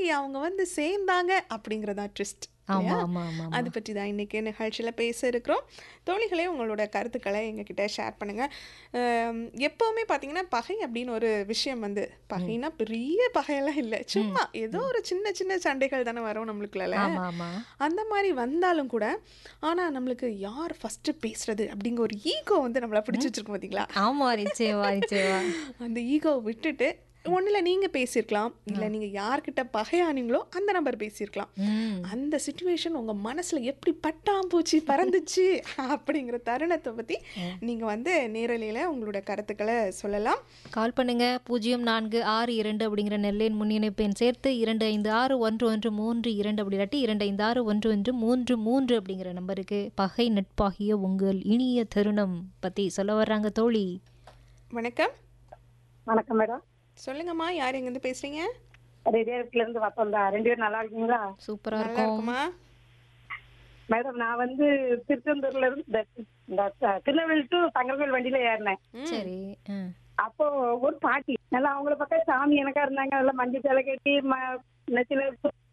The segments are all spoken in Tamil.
அவங்க வந்து சேர்ந்தாங்க அப்படிங்கிறதா ட்விஸ்ட் ஆமா ஆமா ஆமா ஆமா. அதை பற்றி தான் இன்றைக்கி நிகழ்ச்சியில் பேச இருக்கிறோம் தோழிகளே உங்களோட கருத்துக்களை எங்ககிட்ட ஷேர் பண்ணுங்கள் எப்போவுமே பார்த்தீங்கன்னா பகை அப்படின்னு ஒரு விஷயம் வந்து பகைனா பெரிய பகையெல்லாம் இல்லை சும்மா ஏதோ ஒரு சின்ன சின்ன சண்டைகள் தானே வரும் நம்மளுக்குள்ள ஆமா ஆமா அந்த மாதிரி வந்தாலும் கூட ஆனால் நம்மளுக்கு யார் ஃபஸ்ட்டு பேசுறது அப்படிங்கிற ஒரு ஈகோ வந்து நம்மளை பிடிச்சி வச்சிருக்கோம் பார்த்தீங்களா ஆமா நிச்சயமா நிச்சயமா அந்த ஈகோவை விட்டுட்டு ஒன்றில் நீங்கள் பேசியிருக்கலாம் இல்லை நீங்கள் யார்கிட்ட பகையானீங்களோ அந்த நம்பர் பேசியிருக்கலாம் ம் அந்த சுச்சுவேஷன் உங்கள் மனசில் எப்படி பட்டாம்பூச்சி பறந்துச்சு அப்படிங்கிற தருணத்தை பற்றி நீங்கள் வந்து நேரலையில் உங்களோட கருத்துக்களை சொல்லலாம் கால் பண்ணுங்க பூஜ்ஜியம் நான்கு ஆறு இரண்டு அப்படிங்கிற நெல்லையின் முன்னிணைப்பு எண் சேர்த்து இரண்டு ஐந்து ஆறு ஒன்று ஒன்று மூன்று இரண்டு அப்படி இல்லாட்டி இரண்டு ஐந்து ஆறு ஒன்று ஒன்று மூன்று மூன்று அப்படிங்கிற நம்பருக்கு பகை நட்பாகிய உங்கள் இனிய தருணம் பத்தி சொல்ல வர்றாங்க தோழி வணக்கம் வணக்கம் மேடம் சொல்லுங்கம்மா யார் எங்கேருந்து பேசுகிறீங்க ரெடியாரத்துல இருந்து வசந்தா ரெண்டு பேரும் நல்லா இருக்கீங்களா சூப்பரா நல்லா இருக்கும் இருக்குமா மேடம் நான் வந்து திருச்செந்தூர்ல இருந்து இந்த- இந்த திருநெல்வேலி டு தங்கர்கோயில் வண்டியில ஏறினேன் சரி ஆ. அப்போ ஒரு பாட்டி நல்லா அவங்கள பக்கம் சாமி எனக்கா இருந்தாங்க நல்லா மஞ்சள் சேலை கட்டி ம- நெத்தியில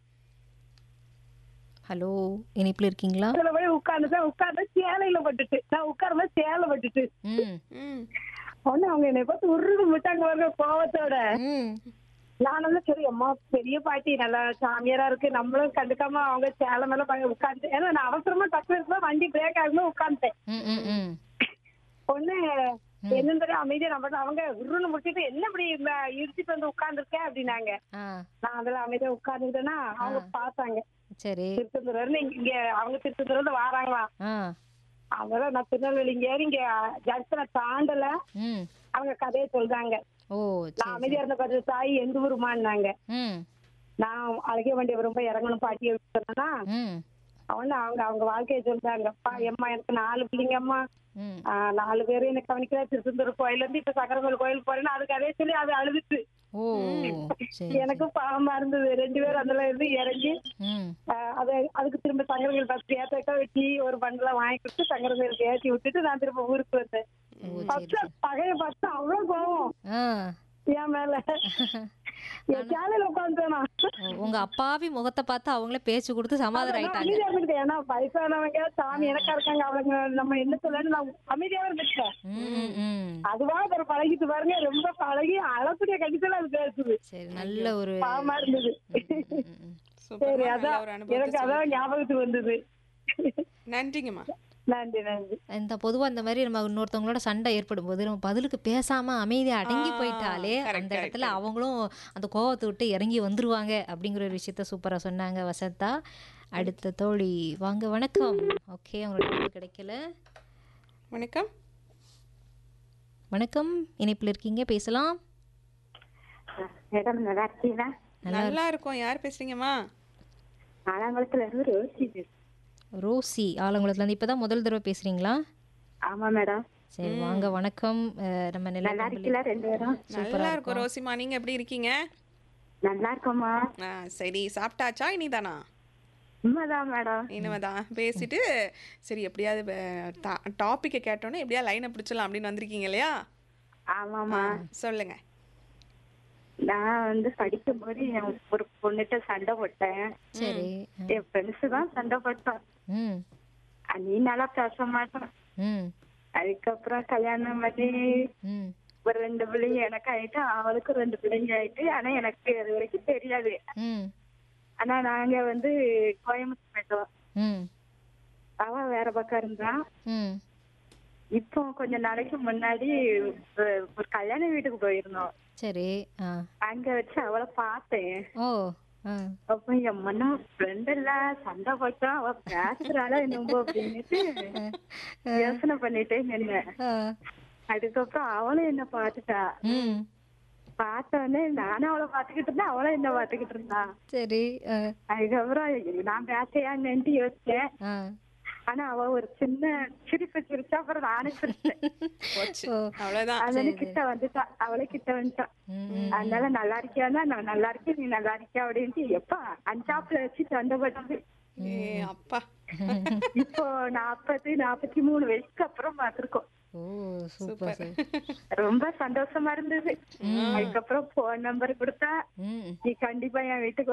ஹலோ இனிப்புல இருக்கீங்களா அதுல போய் உட்கார்ந்துட்டேன் உட்கார்ந்து சேலையில பட்டுட்டு நான் உட்கார்ந்து சேலை பட்டுட்டு ம் ம் உடனே அவங்க என்னை பார்த்து உருது விட்டாங்க பாருங்க கோவத்தோட ம் நான் வந்து சரி அம்மா பெரிய பாட்டி நல்லா சாமியாரா இருக்கு நம்மளும் கண்டுக்காம அவங்க சேலை மேல உட்காந்து ஏன்னா நான் அவசரமா டக்கு இருக்கும்போது வண்டி பிரேக் ஆகும்போது உட்காந்துட்டேன் ம் ம் ம் ஒண்ணு என்னன்னு தெரியும் அமைதியா நம்ம அவங்க உருன்னு முடிச்சிட்டு என்ன இப்படி ம- இடிச்சிட்டு வந்து உட்கார்ந்துருக்கேன் அப்படின்னாங்க ஆ நான் அதுல அமைதியா உட்கார்ந்துட்டேன்னா அவங்க பார்த்தாங்க சரி திருச்செந்தூர் இருந்து இங்க- இங்க அவங்க திருச்செந்தூர் இருந்து வாராங்களாம் ஆ அதெல்லாம் நான் திருநெல்வேலி இங்க ஏறி இங்க ஜங்ஷனை தாண்டல ம் அவங்க கதையை சொல்றாங்க ஓ நான் சரி அமைதியா இருந்த பார்த்து தாய் எந்த ஊருமான்னாங்க ம் நான் அழகிய வண்டி ரொம்ப இறங்கணும் பாட்டியை சொன்னா ம் அவன அவங்க அவங்க வாழ்க்கையை சொல்றாங்க அப்பா எம்மா எனக்கு நாலு பிள்ளைங்க அம்மா ம் ஆஹ் நாலு பேரும் எனக்கு கவனிக்கிறா திருச்செந்தூர் கோயில்ல இருந்து இப்ப சக்கரங்கோயில் கோயில் போறேன்னு அதுக்கு அதே சொல்லி அது அழுதுச்சு ஓ சரி எனக்கும் பாவமா இருந்தது ரெண்டு பேரும் அதுல இருந்து இறங்கி ம் ஆஹ் அது அதுக்கு திரும்ப சங்கரங்கோயில் பஸ் ஏத்தக்கா வெட்டி ஒரு பண்டெல்லாம் வாங்கி கொடுத்து சங்கரங்கோயிலுக்கு ஏற்றி விட்டுட்டு நான் திரும்ப ஊருக்கு வந்தேன் ஓ சரி ஃபர்ஸ்ட் பகைய பார்த்து அவ்வளவு கோவம் ஆ என் மேல என் சேலையில உட்காந்துட்டேனா ஓ, உங்க அப்பாவி முகத்தை பார்த்து அவங்களே பேச்சு கொடுத்து சமாதானம் ஆயிட்டாங்க அமைதியா இருந்துட்டேன் ஏன்னா வயசானவங்க சாமி எனக்கா இருக்காங்க அவங்க நம்ம என்ன சொல்லணும் நான் அமைதியாவே இருந்துட்டேன் ம் ம் அதுவா ஒரு பழகிட்டு பாருங்க ரொம்ப பழகி அளப்புடைய கண்டிப்பா அது பேசுது சரி நல்ல ஒரு பாவமா இருந்தது ம், ம். சூப்பர் சரி நல்ல அதான் ஒரு எனக்கு அனுபவத்தை அதான் ஞாபகத்துக்கு வந்தது நன்றிங்கம்மா நன்றி நன்றி இந்த பொதுவா இந்த மாதிரி நம்ம இன்னொருத்தவங்களோட சண்டை ஏற்படும் போது நம்ம பதிலுக்கு பேசாம அமைதியா அடங்கி ஆ, போயிட்டாலே correct, அந்த correct, இடத்துல அவங்களும் அந்த கோவத்தை விட்டு இறங்கி வந்துருவாங்க அப்படிங்கிற ஒரு விஷயத்த சூப்பரா சொன்னாங்க வசந்தா அடுத்த தோழி வாங்க வணக்கம் ஓகே அவங்களோட number கிடைக்கல வணக்கம் வணக்கம் இணைப்பில் இருக்கீங்க பேசலாம் மேடம் நல்லா இருக்கீங்களா நல்லா இருக்கும் யார் பேசுறீங்கம்மா ஆலாங்குளத்துல இருந்து ரோசி பேசுறேன். ரோசி ஆலங்குளத்துல இருந்து இப்பதான் முதல் தடவை பேசுறீங்களா ஆமா மேடம் சரி வாங்க வணக்கம் அஹ், நம்ம நிலை நல்லா இருக்கீங்களா ரெண்டு பேரும் நல்லா இருக்கும் ரோசிமா நீங்க எப்படி இருக்கீங்க நல்லா இருக்கோமா ஆ சரி சாப்பிட்டாச்சா இனிதானா உண்மைதான் மேடம் இனிமேதான் பேசிட்டு சரி எப்படியாவது டாப்பிக்கை கேட்டோன்னே எப்படியா லைனை பிடிச்சலாம் அப்படின்னு வந்திருக்கீங்க இல்லையா ஆமாமா சொல்லுங்க நான் வந்து படிக்கும் போது என் ஒரு பொண்ணுகிட்ட சண்டை போட்டேன் சரி என் ஃப்ரெண்ட்ஸ் தான் சண்டை போட்டோம் ம் அஹ் நீ நல்லா பேச மாட்டோம் ம் அதுக்கப்புறம் கல்யாணம் பண்ணி ம் ஒரு ரெண்டு பிள்ளைங்க எனக்கு ஆயிட்டு அவளுக்கும் ரெண்டு பிள்ளைங்க ஆயிட்டு ஆனா எனக்கு அது வரைக்கும் தெரியாது ம் ஆனா நாங்க வந்து கோயம்புத்தூர் போயிட்டோம் ம் அவ வேற பக்கம் இருந்தா ம் இப்போ கொஞ்ச நாளைக்கு முன்னாடி ஒரு- ஒரு கல்யாண வீட்டுக்கு போயிருந்தோம் சரி ஆ அங்க வச்சு அவளை பார்த்தேன் ஓ ஆ அப்ப என் மண்ணா ஃப்ரெண்ட் இல்ல சண்டை போட்டோம் அவ பேசுறாளா என்னமோ அப்படின்னுட்டு யோசனை பண்ணிட்டே நின்னேன் ஆ அதுக்கப்புறம் அவளும் என்ன பார்த்துட்டா ம் பார்த்த உடனே நானும் அவளை பார்த்துக்கிட்டு இருந்தேன் அவளும் என்ன பார்த்துக்கிட்டு இருந்தா சரி ஆ அதுக்கப்புறம் நான் பேசையான்னு யோசிச்சேன் ஆ ஆனா அவ ஒரு சின்ன சிரிப்பு சிரிச்சா அப்புறம் நானும் சிரிச்சேன் போச்சு ஓ அவ்வளவுதான் அதனால கிட்ட வந்துட்டா அவளே கிட்ட வந்துட்டா ம் அதனால நல்லா இருக்கியானா நான் நல்லா இருக்கேன் நீ நல்லா இருக்கியா அப்படின்ட்டு எப்ப அஞ்சாப்புல வச்சு சண்டை போட்டது ஏ அப்பா இப்போ நாற்பது நாற்பத்தி மூணு வயசுக்கு அப்புறம் பார்த்திருக்கோம் ஓ சூப்பர் சார் ரொம்ப சந்தோஷமா இருந்தது அதுக்கப்புறம் போன் நம்பர் கொடுத்தா ம் நீ கண்டிப்பா என் வீட்டுக்கு